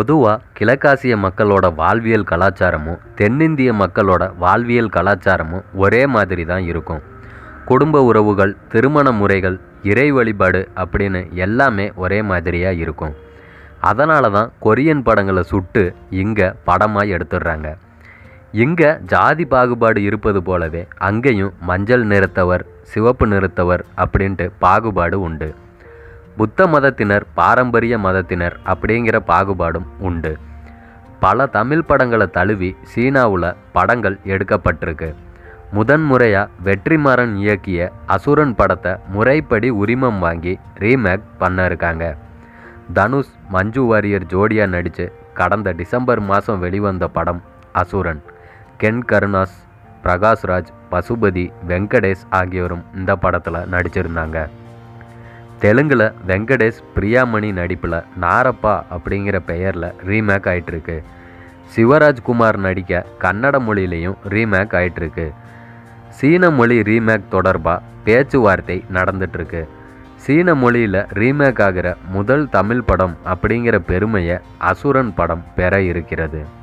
பொதுவாக கிழக்காசிய மக்களோட வாழ்வியல் கலாச்சாரமும் தென்னிந்திய மக்களோட வாழ்வியல் கலாச்சாரமும் ஒரே மாதிரி தான் இருக்கும் குடும்ப உறவுகள் திருமண முறைகள் இறை வழிபாடு அப்படின்னு எல்லாமே ஒரே மாதிரியாக இருக்கும் அதனால தான் கொரியன் படங்களை சுட்டு இங்கே படமாக எடுத்துடுறாங்க இங்கே ஜாதி பாகுபாடு இருப்பது போலவே அங்கேயும் மஞ்சள் நிறத்தவர் சிவப்பு நிறத்தவர் அப்படின்ட்டு பாகுபாடு உண்டு புத்த மதத்தினர் பாரம்பரிய மதத்தினர் அப்படிங்கிற பாகுபாடும் உண்டு பல தமிழ் படங்களை தழுவி சீனாவில் படங்கள் எடுக்கப்பட்டிருக்கு முதன்முறையாக வெற்றிமாறன் இயக்கிய அசுரன் படத்தை முறைப்படி உரிமம் வாங்கி ரீமேக் பண்ண இருக்காங்க தனுஷ் மஞ்சு வாரியர் ஜோடியாக நடித்து கடந்த டிசம்பர் மாதம் வெளிவந்த படம் அசுரன் கென் கருணாஸ் பிரகாஷ்ராஜ் பசுபதி வெங்கடேஷ் ஆகியோரும் இந்த படத்தில் நடிச்சிருந்தாங்க தெலுங்கில் வெங்கடேஷ் பிரியாமணி நடிப்பில் நாரப்பா அப்படிங்கிற பெயரில் ரீமேக் ஆயிட்டிருக்கு சிவராஜ்குமார் நடிக்க கன்னட மொழியிலையும் ரீமேக் ஆயிட்டிருக்கு சீன மொழி ரீமேக் தொடர்பாக பேச்சுவார்த்தை நடந்துட்டுருக்கு சீன மொழியில் ரீமேக் ஆகிற முதல் தமிழ் படம் அப்படிங்கிற பெருமையை அசுரன் படம் பெற இருக்கிறது